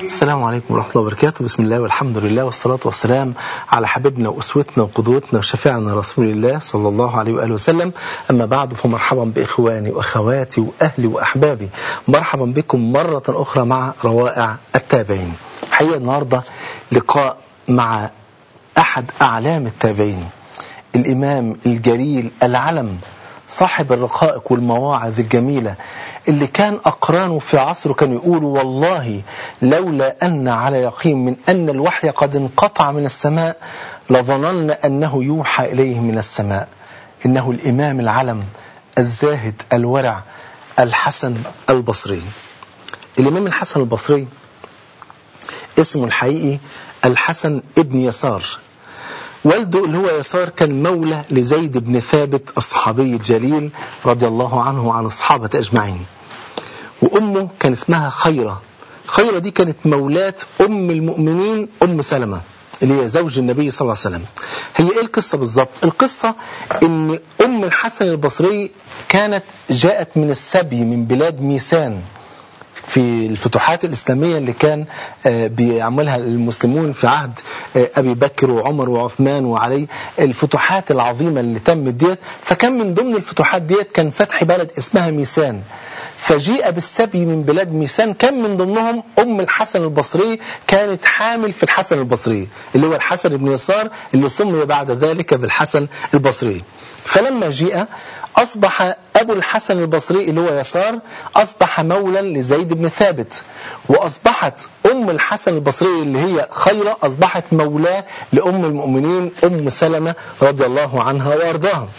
السلام عليكم ورحمة الله وبركاته بسم الله والحمد لله والصلاة والسلام على حبيبنا وأسوتنا وقدوتنا وشفيعنا رسول الله صلى الله عليه وآله وسلم أما بعد فمرحبا بإخواني وأخواتي وأهلي وأحبابي مرحبا بكم مرة أخرى مع روائع التابعين حقيقة النهاردة لقاء مع أحد أعلام التابعين الإمام الجليل العلم صاحب الرقائق والمواعظ الجميلة اللي كان أقرانه في عصره كانوا يقولوا والله لولا أن على يقين من أن الوحي قد انقطع من السماء لظننا أنه يوحى إليه من السماء إنه الإمام العلم الزاهد الورع الحسن البصري الإمام الحسن البصري اسمه الحقيقي الحسن ابن يسار والده اللي هو يسار كان مولى لزيد بن ثابت الصحابي الجليل رضي الله عنه وعن الصحابة أجمعين وأمه كان اسمها خيرة خيرة دي كانت مولاة أم المؤمنين أم سلمة اللي هي زوج النبي صلى الله عليه وسلم هي ايه القصة بالظبط القصة ان ام الحسن البصري كانت جاءت من السبي من بلاد ميسان في الفتوحات الإسلامية اللي كان بيعملها المسلمون في عهد أبي بكر وعمر وعثمان وعلي الفتوحات العظيمة اللي تمت ديت فكان من ضمن الفتوحات ديت كان فتح بلد اسمها ميسان فجيء بالسبي من بلاد ميسان كان من ضمنهم أم الحسن البصري كانت حامل في الحسن البصري اللي هو الحسن بن يسار اللي سمي بعد ذلك بالحسن البصري فلما جيء أصبح أبو الحسن البصري اللي هو يسار أصبح مولا لزيد بن ثابت وأصبحت أم الحسن البصري اللي هي خيرة أصبحت مولاه لأم المؤمنين أم سلمة رضي الله عنها وأرضاها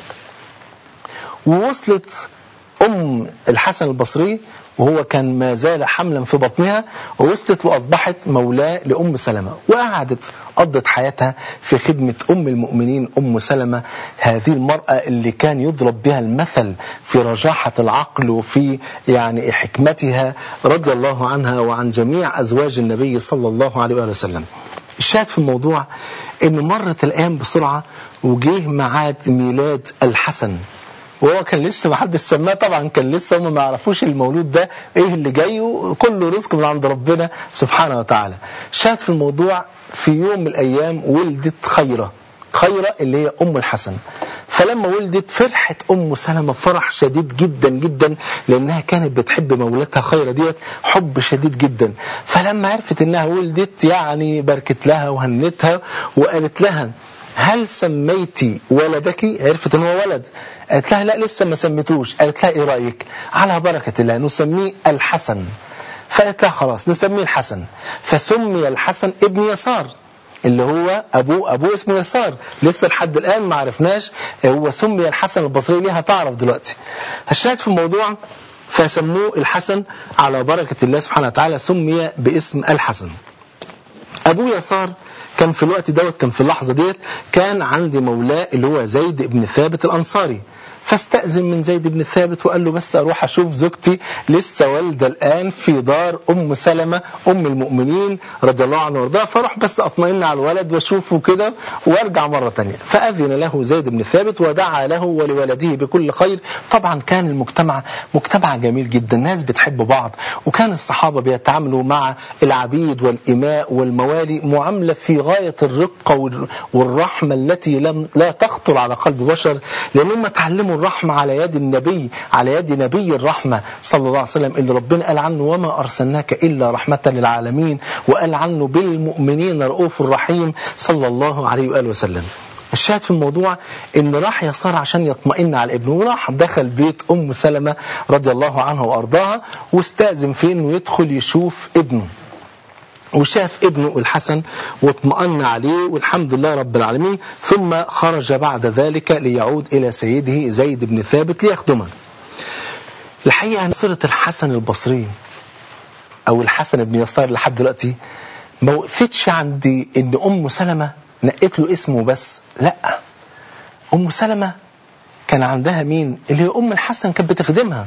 ووصلت أم الحسن البصري وهو كان ما زال حملا في بطنها ووصلت وأصبحت مولاة لأم سلمة وقعدت قضت حياتها في خدمة أم المؤمنين أم سلمة هذه المرأة اللي كان يضرب بها المثل في رجاحة العقل وفي يعني حكمتها رضي الله عنها وعن جميع أزواج النبي صلى الله عليه وسلم الشاهد في الموضوع ان مرت الأيام بسرعة وجيه ميعاد ميلاد الحسن وهو كان لسه ما حدش سماه طبعا كان لسه هم ما يعرفوش المولود ده ايه اللي جاي وكله رزق من عند ربنا سبحانه وتعالى شاهد في الموضوع في يوم من الايام ولدت خيره خيره اللي هي ام الحسن فلما ولدت فرحت ام سلمة فرح شديد جدا جدا لانها كانت بتحب مولاتها خيره ديت حب شديد جدا فلما عرفت انها ولدت يعني باركت لها وهنتها وقالت لها هل سميتي ولدك عرفت ان هو ولد قالت لها لا لسه ما سميتوش قالت لها ايه رايك على بركه الله نسميه الحسن فقالت لها خلاص نسميه الحسن فسمي الحسن ابن يسار اللي هو ابوه ابوه اسمه يسار لسه لحد الان ما عرفناش هو سمي الحسن البصري ليه هتعرف دلوقتي الشاهد في الموضوع فسموه الحسن على بركه الله سبحانه وتعالى سمي باسم الحسن ابوه يسار كان في الوقت دوت كان في اللحظة ديت كان عندي مولاه اللي هو زيد بن ثابت الأنصاري فاستأذن من زيد بن ثابت وقال له بس أروح أشوف زوجتي لسه والدة الآن في دار أم سلمة أم المؤمنين رضي الله عنه وارضاها فاروح بس أطمئن على الولد وأشوفه كده وأرجع مرة تانية فأذن له زيد بن ثابت ودعا له ولولده بكل خير طبعا كان المجتمع مجتمع جميل جدا الناس بتحب بعض وكان الصحابة بيتعاملوا مع العبيد والإماء والموالي معاملة في غاية الرقة والرحمة التي لم لا تخطر على قلب بشر لأنهم تعلموا الرحمة على يد النبي على يد نبي الرحمة صلى الله عليه وسلم اللي ربنا قال عنه وما أرسلناك إلا رحمة للعالمين وقال عنه بالمؤمنين رؤوف رحيم صلى الله عليه وآله وسلم الشاهد في الموضوع ان راح يسار عشان يطمئن على ابنه وراح دخل بيت ام سلمة رضي الله عنها وارضاها واستأذن في انه يدخل يشوف ابنه وشاف ابنه الحسن واطمأن عليه والحمد لله رب العالمين ثم خرج بعد ذلك ليعود إلى سيده زيد بن ثابت ليخدمه الحقيقة أن صلة الحسن البصري أو الحسن بن يسار لحد دلوقتي ما وقفتش عندي إن أم سلمة نقت له اسمه بس لا أم سلمة كان عندها مين اللي هي أم الحسن كانت بتخدمها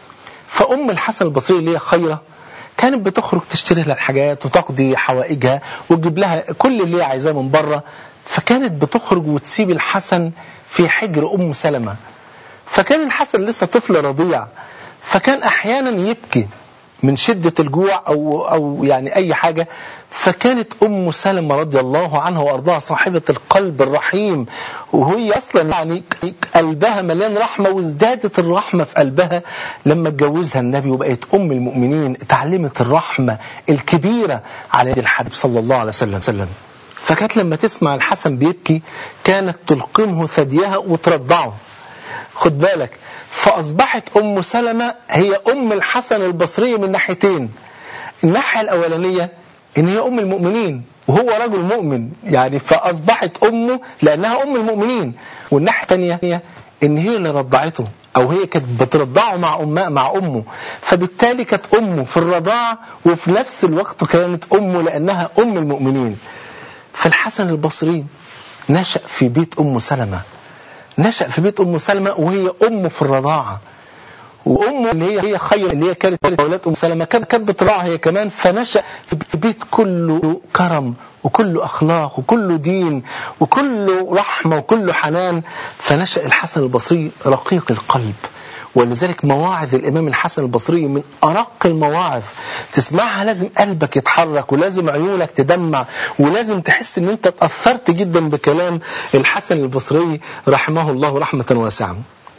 فأم الحسن البصري اللي هي خيرة كانت بتخرج تشتري لها الحاجات وتقضي حوائجها وتجيب لها كل اللي هي عايزاه من بره فكانت بتخرج وتسيب الحسن في حجر أم سلمة فكان الحسن لسه طفل رضيع فكان أحيانا يبكي من شدة الجوع أو, أو يعني أي حاجة فكانت أم سلمة رضي الله عنها وأرضاها صاحبة القلب الرحيم وهي أصلا يعني قلبها مليان رحمة وازدادت الرحمة في قلبها لما اتجوزها النبي وبقت أم المؤمنين اتعلمت الرحمة الكبيرة على يد الحبيب صلى الله عليه وسلم فكانت لما تسمع الحسن بيبكي كانت تلقمه ثديها وترضعه خد بالك فأصبحت أم سلمة هي أم الحسن البصري من ناحيتين الناحية الأولانية إن هي أم المؤمنين وهو رجل مؤمن يعني فأصبحت أمه لأنها أم المؤمنين والناحية الثانية إن هي اللي رضعته أو هي كانت بترضعه مع أمه مع أمه فبالتالي كانت أمه في الرضاعة وفي نفس الوقت كانت أمه لأنها أم المؤمنين فالحسن البصري نشأ في بيت أم سلمة نشأ في بيت أم سلمة وهي أمه في الرضاعة وأمه اللي هي هي خير اللي هي كانت أولاد أم سلمة كانت بتراعى هي كمان فنشأ في بيت كله كرم وكله أخلاق وكله دين وكله رحمة وكله حنان فنشأ الحسن البصري رقيق القلب ولذلك مواعظ الإمام الحسن البصري من أرق المواعظ تسمعها لازم قلبك يتحرك ولازم عيونك تدمع ولازم تحس ان انت اتأثرت جدا بكلام الحسن البصري رحمه الله رحمة واسعة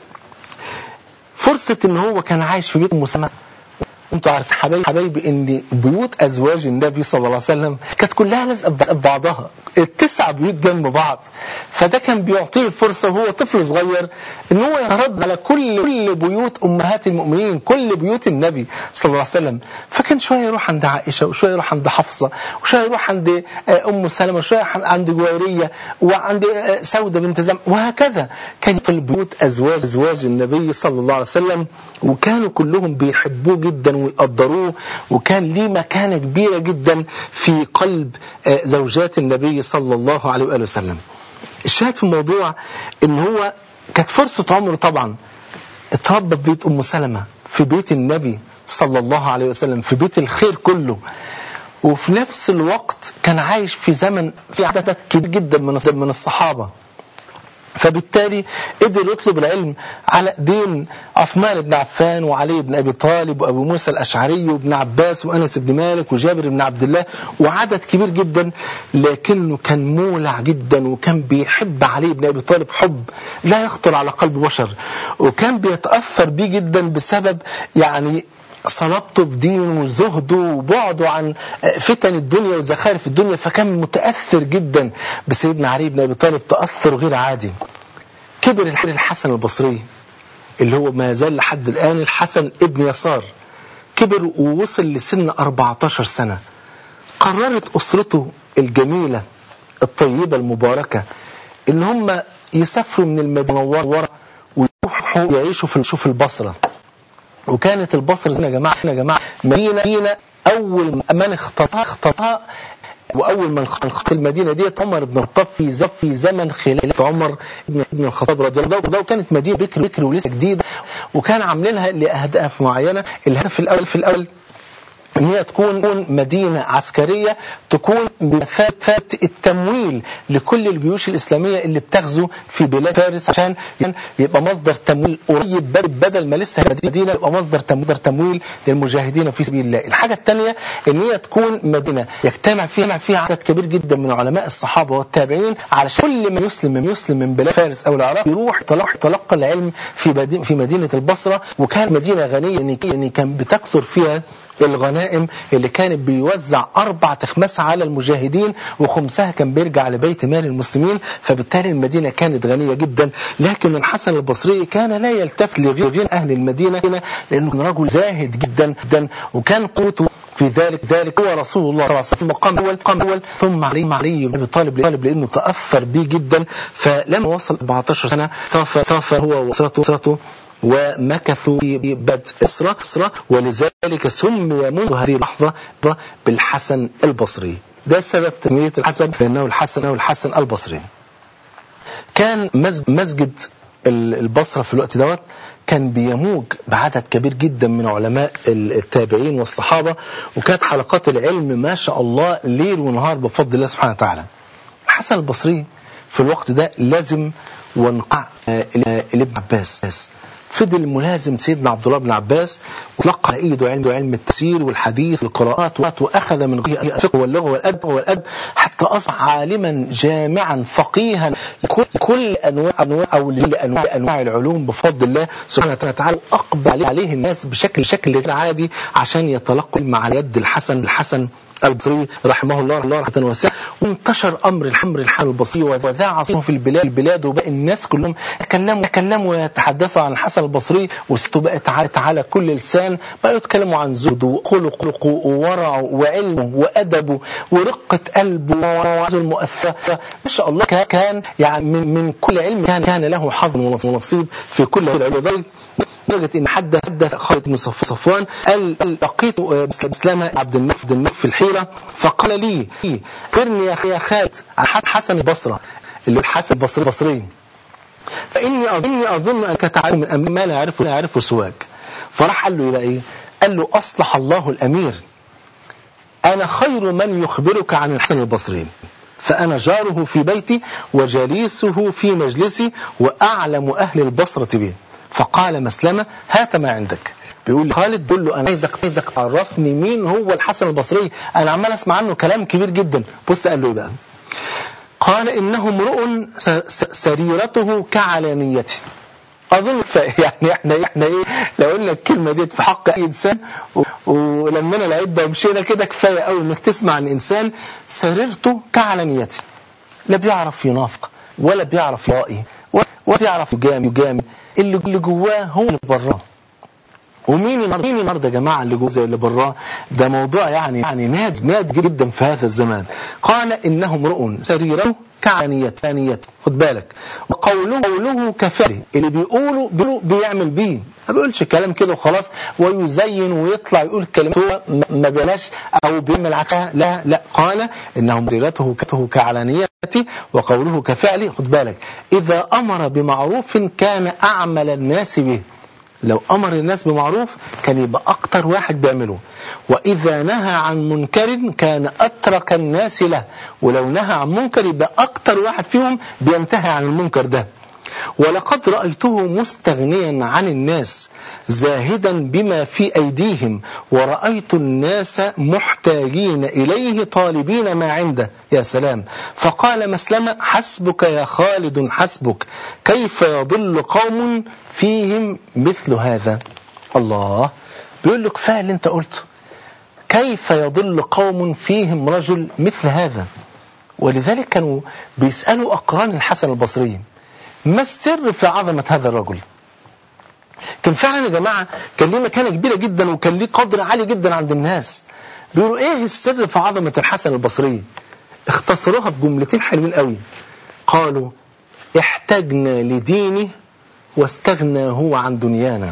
فرصة ان هو كان عايش في بيت مسمى انتوا عارفين حبايبي حبايبي ان بيوت ازواج النبي صلى الله عليه وسلم كانت كلها لازقه ببعضها التسع بيوت جنب بعض فده كان بيعطيه الفرصه وهو طفل صغير ان هو يترد على كل كل بيوت امهات المؤمنين كل بيوت النبي صلى الله عليه وسلم فكان شويه يروح عند عائشه وشويه يروح عند حفصه وشويه يروح عند ام سلمه وشويه عند جويريه وعند سوده بنت زم وهكذا كان في البيوت ازواج ازواج النبي صلى الله عليه وسلم وكانوا كلهم بيحبوه جدا ويقدروه وكان ليه مكانة كبيرة جدا في قلب زوجات النبي صلى الله عليه وآله وسلم الشاهد في الموضوع ان هو كانت فرصة عمره طبعا اتربى في بيت أم سلمة في بيت النبي صلى الله عليه وسلم في بيت الخير كله وفي نفس الوقت كان عايش في زمن في عدد كبير جدا من الصحابة فبالتالي قدر يطلب العلم على ايدين عثمان بن عفان وعلي بن ابي طالب وابو موسى الاشعري وابن عباس وانس بن مالك وجابر بن عبد الله وعدد كبير جدا لكنه كان مولع جدا وكان بيحب علي بن ابي طالب حب لا يخطر على قلب بشر وكان بيتاثر بيه جدا بسبب يعني صلابته في دينه وزهده وبعده عن فتن الدنيا وزخارف الدنيا فكان متأثر جدا بسيدنا علي بن أبي طالب تأثر غير عادي كبر الحسن البصري اللي هو ما زال لحد الآن الحسن ابن يسار كبر ووصل لسن 14 سنة قررت أسرته الجميلة الطيبة المباركة إن هم يسافروا من المدينة المنورة ويروحوا يعيشوا في البصرة وكانت البصرة زي يا جماعة يا جماعة مدينة مدينة أول من اختطى اختطى وأول من خط المدينة دي عمر بن الخطاب في في زمن خلافة عمر بن الخطاب رضي الله عنه وكانت مدينة بكر بكر ولسه جديدة وكان عاملينها لأهداف معينة الهدف الأول في الأول ان هي تكون مدينة عسكرية تكون بمثابة التمويل لكل الجيوش الإسلامية اللي بتغزو في بلاد فارس عشان يبقى مصدر تمويل قريب بدل ما لسه مدينة يبقى مصدر تمويل للمجاهدين في سبيل الله الحاجة الثانية ان هي تكون مدينة يجتمع فيها فيها عدد كبير جدا من علماء الصحابة والتابعين علشان كل من يسلم من يسلم من بلاد فارس أو العراق يروح يتلقى العلم في في مدينة البصرة وكان مدينة غنية يعني كان بتكثر فيها الغنائم اللي كانت بيوزع أربع تخماسها على المجاهدين وخمسها كان بيرجع لبيت مال المسلمين فبالتالي المدينة كانت غنية جدا لكن الحسن البصري كان لا يلتفت لغير أهل المدينة لأنه كان رجل زاهد جدا جدا وكان قوته في ذلك ذلك هو رسول الله صلى الله عليه وسلم مقام أول مقام أول ثم علي علي بن طالب طالب لأنه تأثر به جدا فلما وصل 14 سنة سافر سافر هو وأسرته ومكثوا في بدء إسرة إسرة ولذلك سمي منذ هذه اللحظة بالحسن البصري ده سبب تسمية الحسن بأنه الحسن أو الحسن البصري كان مسجد البصرة في الوقت دوت كان بيموج بعدد كبير جدا من علماء التابعين والصحابة وكانت حلقات العلم ما شاء الله ليل ونهار بفضل الله سبحانه وتعالى الحسن البصري في الوقت ده لازم وانقع لابن عباس فضل ملازم سيدنا عبد الله بن عباس وتلقى على ايده علم علم التفسير والحديث والقراءات واخذ من الفقه واللغه والادب والادب حتى اصبح عالما جامعا فقيها كل انواع انواع او انواع انواع العلوم بفضل الله سبحانه وتعالى اقبل عليه الناس بشكل شكل غير عادي عشان يتلقوا على يد الحسن الحسن البصري رحمه الله الله رحمه واسعه وانتشر امر الحمر الحال البصري وذاع صيته في البلاد البلاد وبقى الناس كلهم يتكلموا يتكلموا ويتحدثوا عن الحسن البصري وسته بقت على على كل لسان بقوا يتكلموا عن زهده وخلقه وورعه وعلمه وادبه ورقه قلبه ووعظه المؤثره ما شاء الله كان يعني من, من كل علم كان كان له حظ ونصيب في كل العلوم لدرجة ان حد حدث خالد بن صفوان قال لقيت اسلام عبد الملك عبد الملك في الحيرة فقال لي ارني يا خالد عن حسن البصرة اللي هو الحسن البصري البصري فاني اظن اظن انك تعلم من امر ما لا يعرفه لا يعرفه سواك فراح قال له يبقى ايه قال له اصلح الله الامير انا خير من يخبرك عن الحسن البصري فأنا جاره في بيتي وجليسه في مجلسي وأعلم أهل البصرة به فقال مسلمة هات ما عندك بيقول خالد بيقول له انا عايزك عايزك تعرفني مين هو الحسن البصري انا عمال اسمع عنه كلام كبير جدا بص قال له ايه بقى قال انه امرؤ سريرته كعلانيته اظن يعني احنا احنا ايه لو قلنا الكلمه دي في حق اي انسان ولمينا العده ومشينا كده كفايه قوي انك تسمع عن انسان سريرته كعلانيته لا بيعرف ينافق ولا بيعرف يرائي ولا بيعرف يجامل يجامل اللي اللي جواه هو اللي براه ومين النهارده مين النهارده يا جماعه اللي جوه زي اللي براه ده موضوع يعني يعني نادر نادر جدا في هذا الزمان قال انه امرؤ سريرته كعنية ثانية خد بالك وقوله قوله كفعله اللي بيقوله بيقوله بيعمل بيه ما بيقولش كلام كده وخلاص ويزين ويطلع يقول كلمات هو ما بلاش او بيعمل عكسها لا لا قال انه سريرته كته كعلانيته وقوله كفعله خد بالك اذا امر بمعروف كان اعمل الناس به لو أمر الناس بمعروف كان يبقى أكتر واحد بيعمله وإذا نهى عن منكر كان أترك الناس له ولو نهى عن منكر يبقى أكتر واحد فيهم بينتهي عن المنكر ده ولقد رأيته مستغنيا عن الناس زاهدا بما في أيديهم ورأيت الناس محتاجين إليه طالبين ما عنده يا سلام فقال مسلمة حسبك يا خالد حسبك كيف يضل قوم فيهم مثل هذا الله بيقول له كفايه اللي انت قلته كيف يضل قوم فيهم رجل مثل هذا ولذلك كانوا بيسألوا أقران الحسن البصري ما السر في عظمة هذا الرجل كان فعلا يا جماعة كان ليه مكانة كبيرة جدا وكان ليه قدر عالي جدا عند الناس بيقولوا ايه السر في عظمة الحسن البصري اختصروها في جملتين حلوين قوي قالوا احتجنا لدينه واستغنى هو عن دنيانا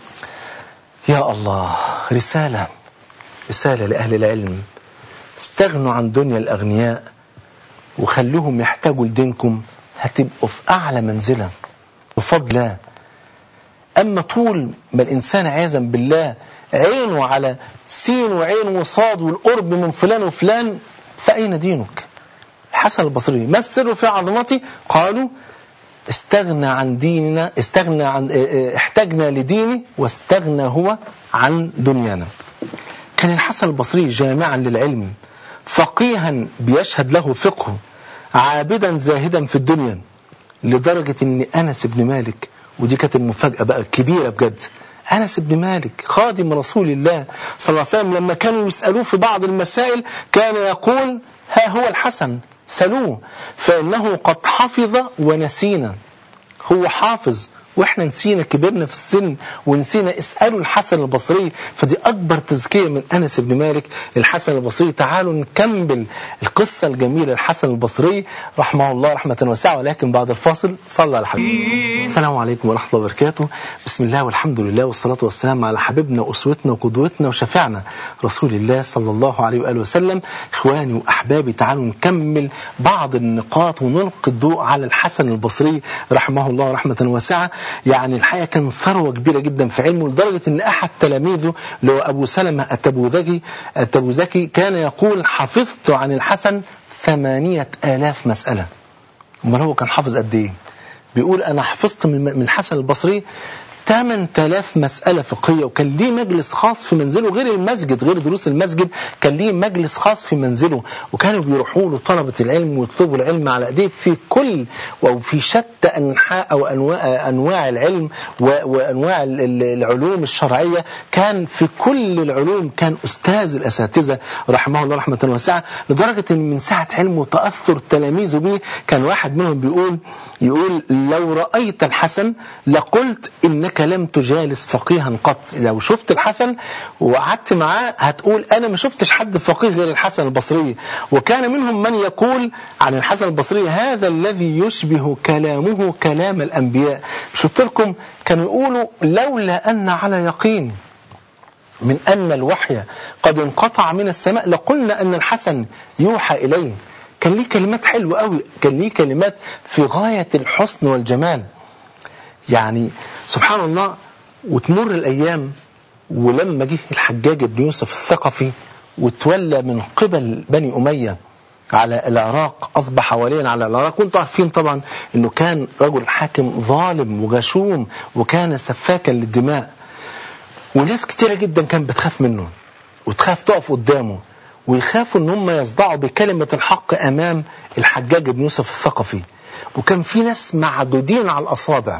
يا الله رسالة رسالة لأهل العلم استغنوا عن دنيا الأغنياء وخلوهم يحتاجوا لدينكم هتبقوا في أعلى منزلة بفضل الله أما طول ما الإنسان عياذا بالله عينه على سين وعين وصاد والقرب من فلان وفلان فأين دينك الحسن البصري ما السر في عظمتي قالوا استغنى عن ديننا استغنى عن احتجنا لديني واستغنى هو عن دنيانا كان الحسن البصري جامعا للعلم فقيها بيشهد له فقه عابدا زاهدا في الدنيا لدرجة ان انس بن مالك ودي كانت المفاجأة بقى كبيرة بجد أنس بن مالك خادم رسول الله صلى الله عليه وسلم لما كانوا يسألوه في بعض المسائل كان يقول ها هو الحسن سلوه فإنه قد حفظ ونسينا هو حافظ واحنا نسينا كبرنا في السن ونسينا اسألوا الحسن البصري فدي أكبر تزكية من أنس بن مالك الحسن البصري تعالوا نكمل القصة الجميلة الحسن البصري رحمه الله رحمة واسعة ولكن بعد الفاصل صلى على حبيبه السلام عليكم ورحمة الله وبركاته بسم الله والحمد لله والصلاة والسلام على حبيبنا وأسوتنا وقدوتنا وشفيعنا رسول الله صلى الله عليه وآله وسلم إخواني وأحبابي تعالوا نكمل بعض النقاط ونلقي الضوء على الحسن البصري رحمه الله رحمة واسعة يعني الحقيقة كان ثروة كبيرة جدا في علمه لدرجة ان احد تلاميذه اللي هو ابو سلمة التبوذكي التبوذكي كان يقول حفظت عن الحسن ثمانية آلاف مسألة امال هو كان حافظ قد ايه بيقول انا حفظت من الحسن البصري 8000 مسألة فقهية وكان ليه مجلس خاص في منزله غير المسجد غير دروس المسجد كان ليه مجلس خاص في منزله وكانوا بيروحوا له طلبة العلم ويطلبوا العلم على ايديه في كل وفي شتى أنحاء أو أنواع, أنواع العلم وأنواع العلوم الشرعية كان في كل العلوم كان أستاذ الأساتذة رحمه الله رحمة واسعة لدرجة أن من ساعة علمه وتأثر تلاميذه به كان واحد منهم بيقول يقول لو رأيت الحسن لقلت إنك لم تجالس فقيها قط لو شفت الحسن وقعدت معاه هتقول أنا ما شفتش حد فقيه غير الحسن البصري وكان منهم من يقول عن الحسن البصري هذا الذي يشبه كلامه كلام الأنبياء شفت لكم كانوا يقولوا لولا أن على يقين من أن الوحي قد انقطع من السماء لقلنا أن الحسن يوحى إليه كان ليه كلمات حلوة قوي كان ليه كلمات في غاية الحسن والجمال يعني سبحان الله وتمر الأيام ولما جه الحجاج بن يوسف الثقفي وتولى من قبل بني أمية على العراق أصبح وليا على العراق وانتم عارفين طبعا أنه كان رجل حاكم ظالم وغشوم وكان سفاكا للدماء وناس كتيرة جدا كانت بتخاف منه وتخاف تقف قدامه ويخافوا ان هم يصدعوا بكلمة الحق امام الحجاج بن يوسف الثقفي وكان في ناس معدودين على الاصابع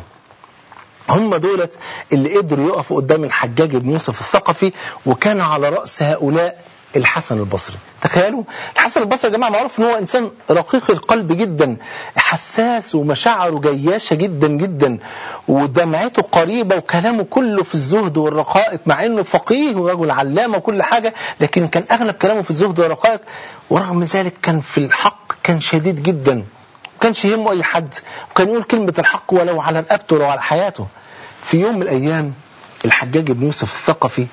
هم دولت اللي قدروا يقفوا قدام الحجاج بن يوسف الثقفي وكان على رأس هؤلاء الحسن البصري تخيلوا الحسن البصري يا جماعة معروف ان هو انسان رقيق القلب جدا حساس ومشاعره جياشة جدا جدا ودمعته قريبة وكلامه كله في الزهد والرقائق مع انه فقيه ورجل علامة وكل حاجة لكن كان اغلب كلامه في الزهد والرقائق ورغم ذلك كان في الحق كان شديد جدا ما كانش يهمه اي حد وكان يقول كلمة الحق ولو على رقبته ولو على حياته في يوم من الايام الحجاج بن يوسف الثقفي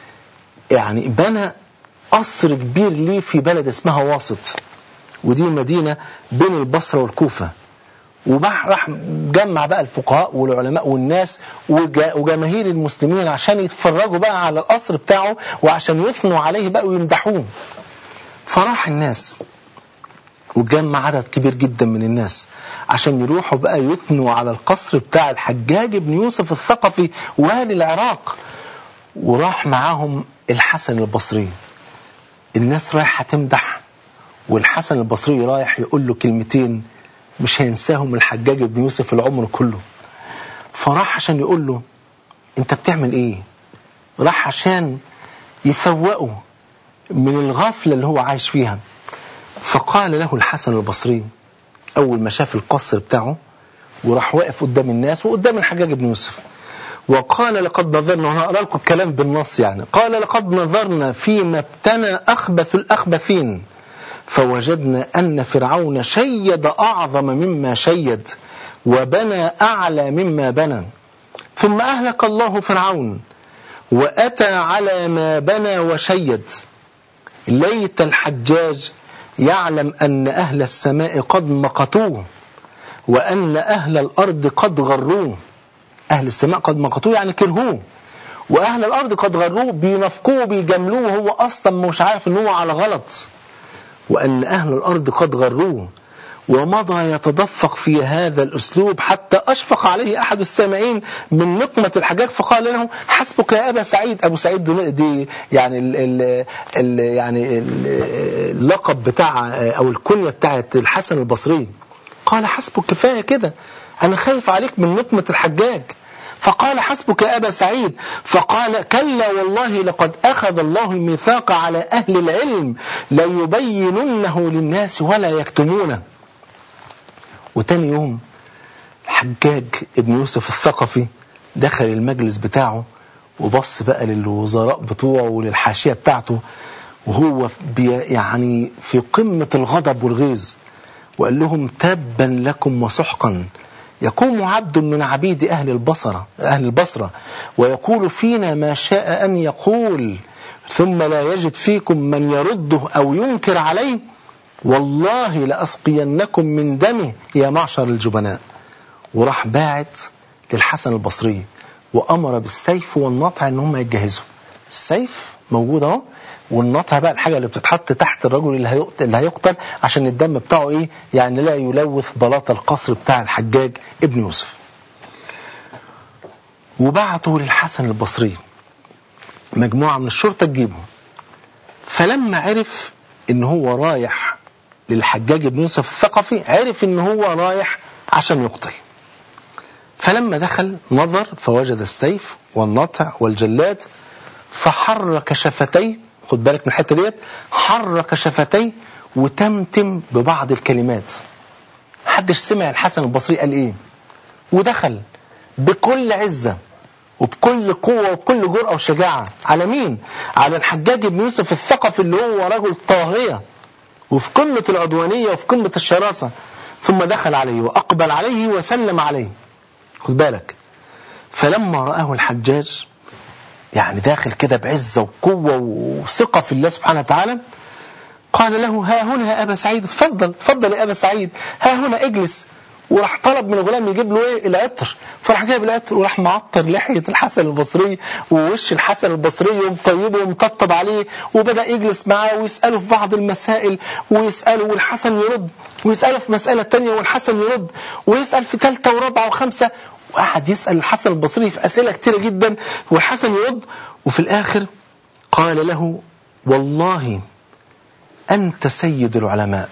يعني بنى قصر كبير ليه في بلد اسمها واسط ودي مدينة بين البصرة والكوفة وراح جمع بقى الفقهاء والعلماء والناس وجماهير المسلمين عشان يتفرجوا بقى على القصر بتاعه وعشان يثنوا عليه بقى ويمدحوه فراح الناس وجمع عدد كبير جدا من الناس عشان يروحوا بقى يثنوا على القصر بتاع الحجاج بن يوسف الثقفي والي العراق وراح معاهم الحسن البصري الناس رايحة تمدح والحسن البصري رايح يقول له كلمتين مش هينساهم الحجاج بن يوسف العمر كله فراح عشان يقول له انت بتعمل ايه راح عشان يفوقه من الغفلة اللي هو عايش فيها فقال له الحسن البصري أول ما شاف القصر بتاعه وراح واقف قدام الناس وقدام الحجاج بن يوسف وقال لقد نظرنا وانا اقرا لكم الكلام بالنص يعني قال لقد نظرنا فيما ابتنى اخبث الاخبثين فوجدنا ان فرعون شيد اعظم مما شيد وبنى اعلى مما بنى ثم اهلك الله فرعون واتى على ما بنى وشيد ليت الحجاج يعلم ان اهل السماء قد مقتوه وان اهل الارض قد غروه أهل السماء قد مقتوه يعني كرهوه وأهل الأرض قد غروه بينفقوه بيجاملوه وهو أصلا مش عارف إن هو على غلط وأن أهل الأرض قد غروه ومضى يتدفق في هذا الأسلوب حتى أشفق عليه أحد السامعين من نقمة الحجاج فقال له حسبك يا أبا سعيد أبو سعيد دي يعني ال ال ال يعني ال اللقب بتاع أو الكنية بتاعت الحسن البصري قال حسبك كفاية كده أنا خايف عليك من نقمة الحجاج فقال حسبك يا أبا سعيد فقال كلا والله لقد أخذ الله الميثاق على أهل العلم ليبيننه للناس ولا يكتمونه وتاني يوم الحجاج ابن يوسف الثقفي دخل المجلس بتاعه وبص بقى للوزراء بتوعه وللحاشية بتاعته وهو يعني في قمة الغضب والغيظ وقال لهم تبا لكم وسحقا يقوم عبد من عبيد أهل البصرة أهل البصرة ويقول فينا ما شاء أن يقول ثم لا يجد فيكم من يرده أو ينكر عليه والله لأسقينكم من دمه يا معشر الجبناء وراح باعت للحسن البصري وأمر بالسيف والنطع أن هم يتجهزوا السيف موجود اهو والنطع بقى الحاجة اللي بتتحط تحت الرجل اللي هيقتل, اللي هيقتل عشان الدم بتاعه ايه يعني لا يلوث بلاط القصر بتاع الحجاج ابن يوسف وبعتوا للحسن البصري مجموعة من الشرطة تجيبه فلما عرف ان هو رايح للحجاج بن يوسف الثقفي عرف ان هو رايح عشان يقتل فلما دخل نظر فوجد السيف والنطع والجلاد فحرك شفتيه خد بالك من الحته ديت حرك شفتيه وتمتم ببعض الكلمات محدش سمع الحسن البصري قال ايه ودخل بكل عزه وبكل قوة وبكل جرأة وشجاعة على مين؟ على الحجاج بن يوسف الثقفي اللي هو رجل طاغية وفي قمة العدوانية وفي قمة الشراسة ثم دخل عليه وأقبل عليه وسلم عليه خد بالك فلما رآه الحجاج يعني داخل كده بعزة وقوة وثقة في الله سبحانه وتعالى قال له ها هنا يا أبا سعيد اتفضل اتفضل يا أبا سعيد ها هنا اجلس وراح طلب من الغلام يجيب له ايه العطر فراح جايب العطر وراح معطر لحية الحسن البصري ووش الحسن البصري ومطيبه ومطبطب عليه وبدأ يجلس معاه ويسأله في بعض المسائل ويسأله والحسن يرد ويسأله في مسألة تانية والحسن يرد ويسأل في ثالثة ورابعة وخمسة وقعد يسأل الحسن البصري في أسئلة كتيرة جدا والحسن يرد وفي الآخر قال له والله أنت سيد العلماء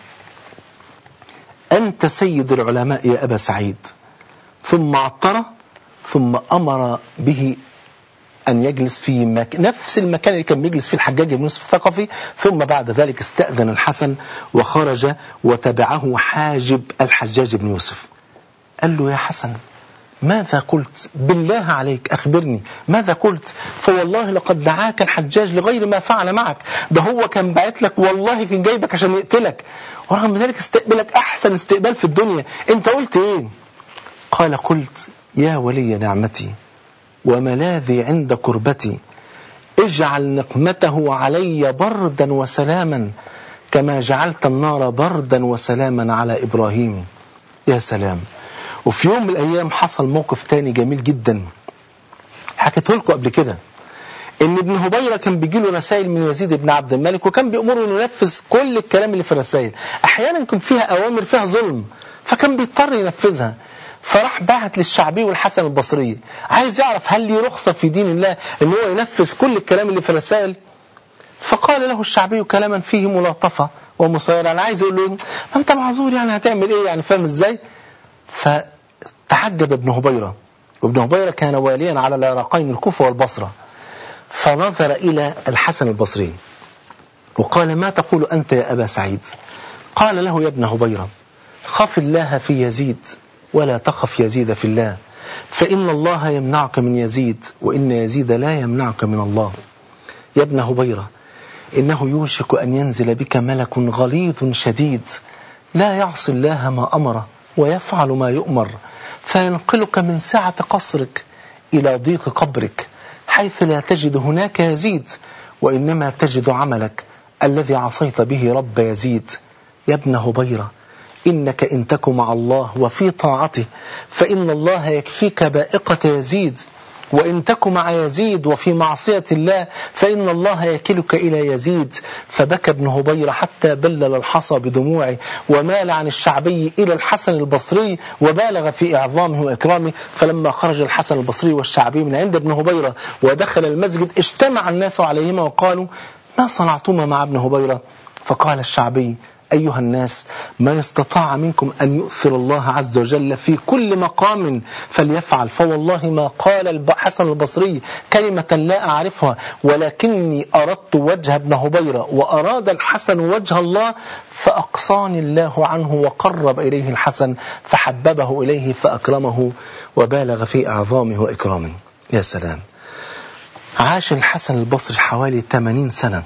أنت سيد العلماء يا أبا سعيد ثم عطر ثم أمر به أن يجلس في مك... نفس المكان اللي كان بيجلس فيه الحجاج بن يوسف الثقفي ثم بعد ذلك استأذن الحسن وخرج وتبعه حاجب الحجاج بن يوسف قال له يا حسن ماذا قلت بالله عليك أخبرني ماذا قلت فوالله لقد دعاك الحجاج لغير ما فعل معك ده هو كان باعت لك والله كان جايبك عشان يقتلك ورغم ذلك استقبلك أحسن استقبال في الدنيا أنت قلت إيه قال قلت يا ولي نعمتي وملاذي عند كربتي اجعل نقمته علي بردا وسلاما كما جعلت النار بردا وسلاما على إبراهيم يا سلام وفي يوم من الأيام حصل موقف تاني جميل جدا حكيته لكم قبل كده ان ابن هبيرة كان بيجي له رسائل من يزيد بن عبد الملك وكان بيأمره انه ينفذ كل الكلام اللي في الرسائل احيانا يكون فيها اوامر فيها ظلم فكان بيضطر ينفذها فراح بعت للشعبي والحسن البصري عايز يعرف هل لي رخصة في دين الله ان هو ينفذ كل الكلام اللي في الرسائل فقال له الشعبي كلاما فيه ملاطفة ومصيرة انا عايز اقول له ما انت معذور يعني هتعمل ايه يعني فاهم ازاي فتعجب ابن هبيرة وابن هبيرة كان واليا على العراقين الكوفة والبصرة فنظر إلى الحسن البصري وقال ما تقول أنت يا أبا سعيد قال له يا ابن هبيرة خف الله في يزيد ولا تخف يزيد في الله فإن الله يمنعك من يزيد وإن يزيد لا يمنعك من الله يا ابن هبيرة إنه يوشك أن ينزل بك ملك غليظ شديد لا يعصي الله ما أمره ويفعل ما يؤمر فينقلك من سعة قصرك إلى ضيق قبرك حيث لا تجد هناك يزيد وإنما تجد عملك الذي عصيت به رب يزيد يا ابن هبيرة إنك إن تك مع الله وفي طاعته فإن الله يكفيك بائقة يزيد وإن تك مع يزيد وفي معصية الله فإن الله يكلك إلى يزيد فبكى ابن هبيرة حتى بلل الحصى بدموعه ومال عن الشعبي إلى الحسن البصري وبالغ في إعظامه وإكرامه فلما خرج الحسن البصري والشعبي من عند ابن هبيرة ودخل المسجد اجتمع الناس عليهما وقالوا ما صنعتما مع ابن هبيرة فقال الشعبي أيها الناس من استطاع منكم أن يؤثر الله عز وجل في كل مقام فليفعل فوالله ما قال الحسن البصري كلمة لا أعرفها ولكني أردت وجه ابن هبيرة وأراد الحسن وجه الله فأقصاني الله عنه وقرب إليه الحسن فحببه إليه فأكرمه وبالغ في أعظامه وإكرامه يا سلام عاش الحسن البصري حوالي 80 سنة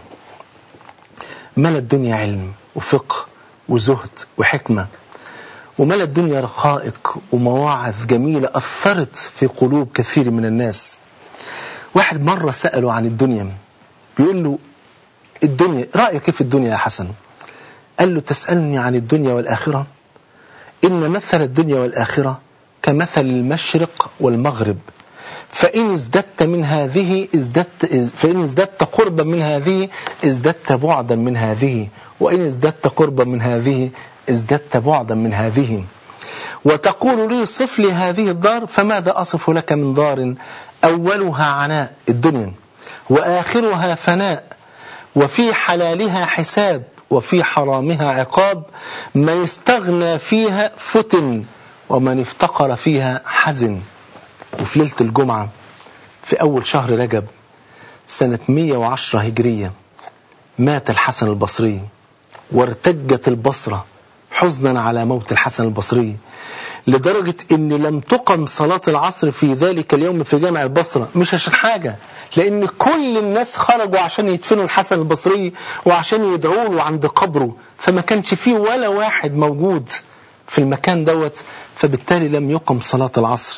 ملا الدنيا علم وفقه وزهد وحكمة وملا الدنيا رقائق ومواعظ جميلة أثرت في قلوب كثير من الناس واحد مرة سأله عن الدنيا بيقول له الدنيا رأيك كيف الدنيا يا حسن قال له تسألني عن الدنيا والآخرة إن مثل الدنيا والآخرة كمثل المشرق والمغرب فإن ازددت من هذه ازددت فإن ازددت قربا من هذه ازددت بعدا من هذه وإن ازددت قربا من هذه ازددت بعدا من هذه وتقول لي صف لي هذه الدار فماذا أصف لك من دار أولها عناء الدنيا وآخرها فناء وفي حلالها حساب وفي حرامها عقاب من استغنى فيها فتن ومن افتقر فيها حزن وفي ليلة الجمعة في أول شهر رجب سنة 110 هجرية مات الحسن البصري وارتجت البصرة حزنا على موت الحسن البصري لدرجة ان لم تقم صلاة العصر في ذلك اليوم في جامع البصرة مش عشان حاجة لان كل الناس خرجوا عشان يدفنوا الحسن البصري وعشان يدعوا له عند قبره فما كانش فيه ولا واحد موجود في المكان دوت فبالتالي لم يقم صلاة العصر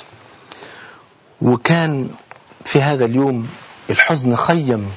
وكان في هذا اليوم الحزن خيم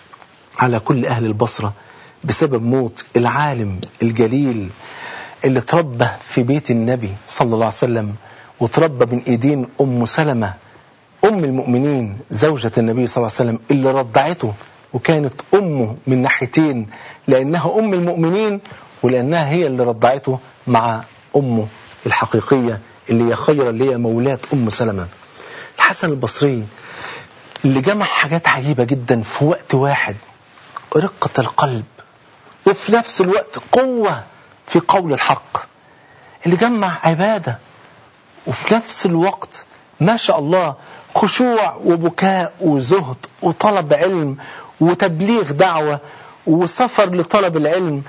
على كل أهل البصرة بسبب موت العالم الجليل اللي تربى في بيت النبي صلى الله عليه وسلم وتربى من ايدين ام سلمة ام المؤمنين زوجة النبي صلى الله عليه وسلم اللي رضعته وكانت امه من ناحيتين لانها ام المؤمنين ولانها هي اللي رضعته مع امه الحقيقية اللي هي خيرة اللي هي مولاة ام سلمة الحسن البصري اللي جمع حاجات عجيبة جدا في وقت واحد رقة القلب وفي نفس الوقت قوة في قول الحق اللي جمع عبادة وفي نفس الوقت ما شاء الله خشوع وبكاء وزهد وطلب علم وتبليغ دعوة وسفر لطلب العلم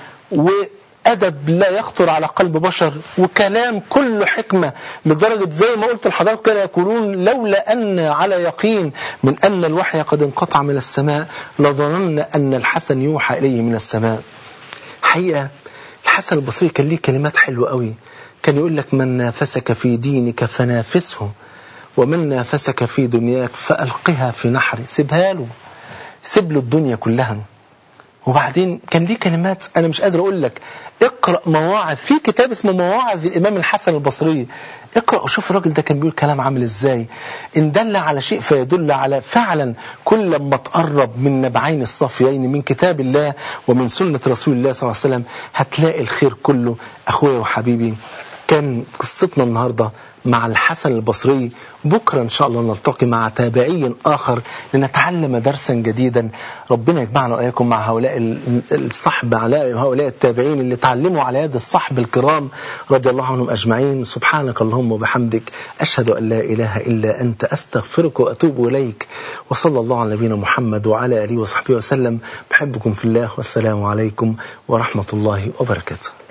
وأدب لا يخطر على قلب بشر وكلام كله حكمة لدرجة زي ما قلت لحضرتك كده يقولون لولا أن على يقين من أن الوحي قد انقطع من السماء لظننا أن الحسن يوحى إليه من السماء حقيقة الحسن البصري كان ليه كلمات حلوة قوي كان يقول لك من نافسك في دينك فنافسه ومن نافسك في دنياك فألقها في نحر سيبها له سيب له الدنيا كلها وبعدين كان ليه كلمات أنا مش قادر أقول لك اقرأ مواعظ في كتاب اسمه مواعظ الإمام الحسن البصري اقرأ وشوف الراجل ده كان بيقول كلام عامل ازاي ان دل على شيء فيدل على فعلا كل ما تقرب من نبعين الصافيين من كتاب الله ومن سنة رسول الله صلى الله عليه وسلم هتلاقي الخير كله أخويا وحبيبي كان قصتنا النهاردة مع الحسن البصري بكرة إن شاء الله نلتقي مع تابعي آخر لنتعلم درسا جديدا ربنا يجمعنا وإياكم مع هؤلاء الصحب على هؤلاء التابعين اللي تعلموا على يد الصحب الكرام رضي الله عنهم أجمعين سبحانك اللهم وبحمدك أشهد أن لا إله إلا أنت أستغفرك وأتوب إليك وصلى الله على نبينا محمد وعلى آله وصحبه وسلم بحبكم في الله والسلام عليكم ورحمة الله وبركاته